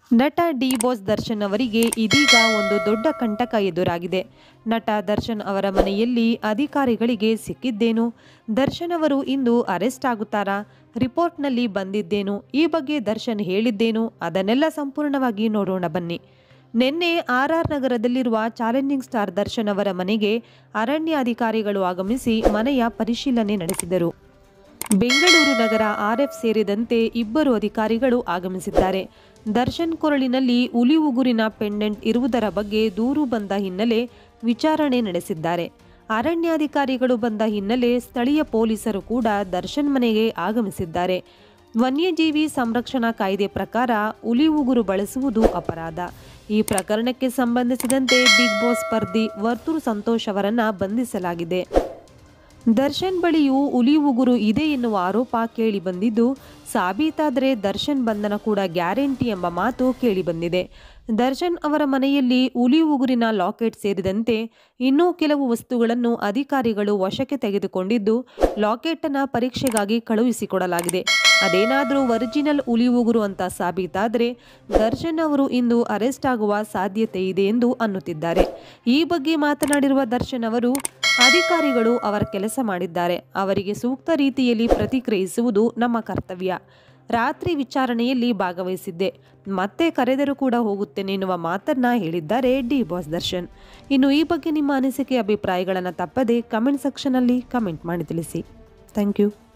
ನಟ D boss Darshan ಅವರಿಗೆ ಇದೀಗ ಒಂದು ದೊಡ್ಡ ಕಂಟಕ ಎದುರಾಗಿದೆ ನಟ ದರ್ಶನ್ ಅವರ ಮನೆಯಲ್ಲಿ ಅಧಿಕಾರಿಗಳಿಗೆ ಸಿಕ್ಕಿದ್ದೇನು ದರ್ಶನ್ ಅವರು ಇಂದು ಅರೆಸ್ಟ್ ಆಗುತ್ತಾರಾ ರಿಪೋರ್ಟ್ನಲ್ಲಿ ಬಂದಿದ್ದೇನು ಈ ಬಗ್ಗೆ ದರ್ಶನ್ ಹೇಳಿದ್ದೇನು ಅದನ್ನೆಲ್ಲ ಸಂಪೂರ್ಣವಾಗಿ ನೋಡೋಣ ಬನ್ನಿ ನಿನ್ನೆ ಆರ್ ಆರ್ ನಗರದಲ್ಲಿರುವ ಚಾಲೆಂಜಿಂಗ್ ಸ್ಟಾರ್ ದರ್ಶನ್ ಅವರ ಮನೆಗೆ ಅರಣ್ಯ ಅಧಿಕಾರಿಗಳು ಆಗಮಿಸಿ ಮನೆಯ ಪರಿಶೀಲನೆ ನಡೆಸಿದರು ಬೆಂಗಳೂರು ನಗರ ಆರ್ಎಫ್ ಸೇರಿದಂತೆ ಇಬ್ಬರು ಅಧಿಕಾರಿಗಳು ಆಗಮಿಸಿದ್ದಾರೆ ದರ್ಶನ್ ಕೊರಳಿನಲ್ಲಿ ಉಲಿ ಉಗುರಿನ ಪೆಂಡೆಂಟ್ ಇರುವುದರ ಬಗ್ಗೆ ದೂರು ಬಂದ ಹಿನ್ನೆಲೆ ವಿಚಾರಣೆ ನಡೆಸಿದ್ದಾರೆ ಅರಣ್ಯಾಧಿಕಾರಿಗಳು ಬಂದ ಹಿನ್ನೆಲೆ ಸ್ಥಳೀಯ ಪೊಲೀಸರು ಕೂಡ ದರ್ಶನ್ ಮನೆಗೆ ಆಗಮಿಸಿದ್ದಾರೆ ವನ್ಯಜೀವಿ ಸಂರಕ್ಷಣಾ ಕಾಯ್ದೆ ಪ್ರಕಾರ ಉಲಿ ಉಗುರು ಬಳಸುವುದು ಅಪರಾಧ ಈ ಪ್ರಕರಣಕ್ಕೆ ಸಂಬಂಧಿಸಿದಂತೆ ಬಿಗ್ ಬಾಸ್ ಸ್ಪರ್ಧಿ ವರ್ತೂರು ಸಂತೋಷ್ ಅವರನ್ನ ಬಂಧಿಸಲಾಗಿದೆ ದರ್ಶನ್ ಬಳಿಯೂ ಉಲಿ ಉಗುರು ಇದೆ ಎನ್ನುವ ಆರೋಪ ಕೇಳಿಬಂದಿದ್ದು ಸಾಬೀತಾದರೆ ದರ್ಶನ್ ಬಂಧನ ಕೂಡ ಗ್ಯಾರಂಟಿ ಎಂಬ ಮಾತು ಕೇಳಿಬಂದಿದೆ ದರ್ಶನ್ ಅವರ ಮನೆಯಲ್ಲಿ ಉಲಿ ಉಗುರಿನ ಲಾಕೆಟ್ ಸೇರಿದಂತೆ ಇನ್ನೂ ಕೆಲವು ವಸ್ತುಗಳನ್ನು ಅಧಿಕಾರಿಗಳು ವಶಕ್ಕೆ ತೆಗೆದುಕೊಂಡಿದ್ದು ಲಾಕೆಟನ್ನು ಪರೀಕ್ಷೆಗಾಗಿ ಕಳುಹಿಸಿಕೊಡಲಾಗಿದೆ ಅದೇನಾದರೂ ಒರಿಜಿನಲ್ ಉಲಿ ಉಗುರು ಅಂತ ಸಾಬೀತಾದರೆ ದರ್ಶನ್ ಅವರು ಇಂದು ಅರೆಸ್ಟ್ ಆಗುವ ಸಾಧ್ಯತೆ ಇದೆ ಎಂದು ಅನ್ನುತ್ತಿದ್ದಾರೆ ಈ ಬಗ್ಗೆ ಮಾತನಾಡಿರುವ ದರ್ಶನ್ ಅವರು ಅಧಿಕಾರಿಗಳು ಅವರ ಕೆಲಸ ಮಾಡಿದ್ದಾರೆ ಅವರಿಗೆ ಸೂಕ್ತ ರೀತಿಯಲ್ಲಿ ಪ್ರತಿಕ್ರಿಯಿಸುವುದು ನಮ್ಮ ಕರ್ತವ್ಯ ರಾತ್ರಿ ವಿಚಾರಣೆಯಲ್ಲಿ ಭಾಗವಹಿಸಿದ್ದೆ ಮತ್ತೆ ಕರೆದರೂ ಕೂಡ ಹೋಗುತ್ತೇನೆ ಎನ್ನುವ ಮಾತನ್ನ ಹೇಳಿದ್ದಾರೆ ಡಿ ಬಾಸ್ ದರ್ಶನ್ ಇನ್ನು ಈ ಬಗ್ಗೆ ನಿಮ್ಮ ಅನಿಸಿಕೆ ಅಭಿಪ್ರಾಯಗಳನ್ನು ತಪ್ಪದೆ ಕಮೆಂಟ್ ಸೆಕ್ಷನಲ್ಲಿ ಕಮೆಂಟ್ ಮಾಡಿ ತಿಳಿಸಿ ಥ್ಯಾಂಕ್ ಯು